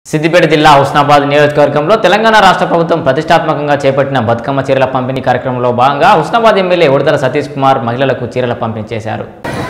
సిద్దిపేట జిల్లా హుస్నాబాద్ నియోజకవర్గంలో తెలంగాణ రాష్ట్ర ప్రభుత్వం ప్రతిష్టాత్మకంగా చేపట్టిన బతుకమ్మ చీరల పంపిణీ కార్యక్రమంలో భాగంగా హుస్నాబాద్ ఎమ్మెల్యే ఉడతల సతీష్ కుమార్ మహిళలకు చీరల పంపిణీ చేశారు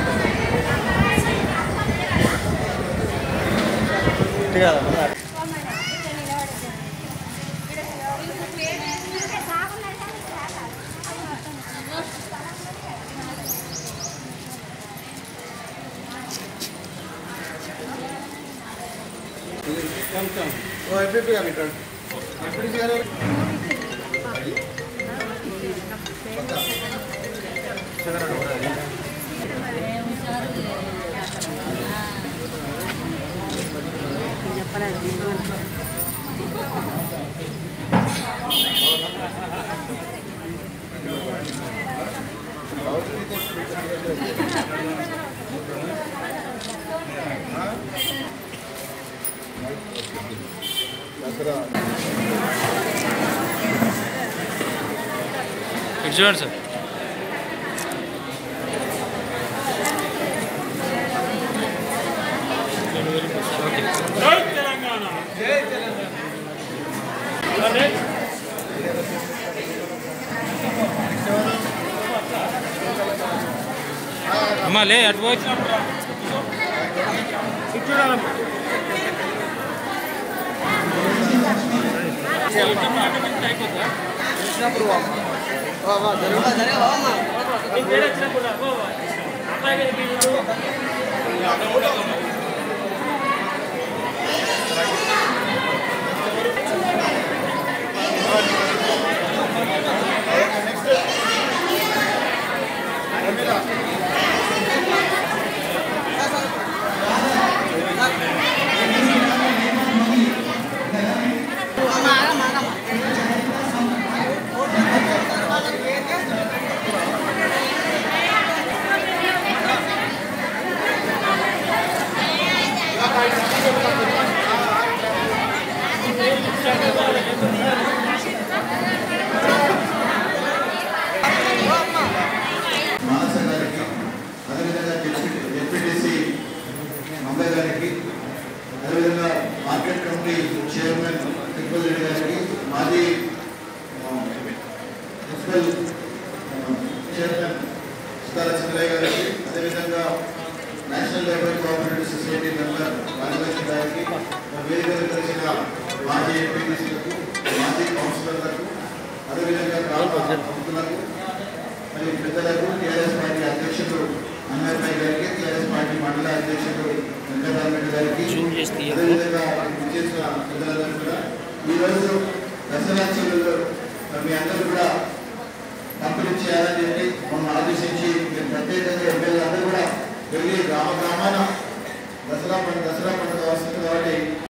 ఇటు చూడండి సార్ అమ్మా లే అటు పోయి మానస గారికి అదేవిధంగా డిప్యూటీ డిప్యూటీసీ అంబే గారికి అదేవిధంగా market committee chairman Tirupati Reddy గారికి మాజీ ఆ, మున్సిపల్ ఆ, చైర్మన్ సుతార చంద్రయ్య గారికి అదేవిధంగా national labour cooperative society member Rajalakshmi గారికి వేదికలు కలిసిన మాజీ ఎంపీటీసీలకు మాజీ కౌన్సిలర్లకు అదేవిధంగా గ్రామ పంతులకు మరి పెద్దలకు టీఆర్ఎస్ పార్టీ అధ్యక్షుడు అన్వయ్ గారికి టీఆర్ఎస్ పార్టీ మండల అధ్యక్షుడు వెంకటరామరెడ్డి గారికి అదేవిధంగా విచ్చేసిన పెద్దలందరూ కూడా ఈరోజు దసరా చీరలు మరి మీ అందరూ కూడా పంపిణీ చేయాలని చెప్పి మమ్మల్ని ఆదేశించి మీరు ప్రత్యేకంగా ఎమ్మెల్యే అందరూ కూడా వెళ్ళి గ్రామ గ్రామాన దసరా పండుగ దసరా పండుగ వస్తుంది కాబట్టి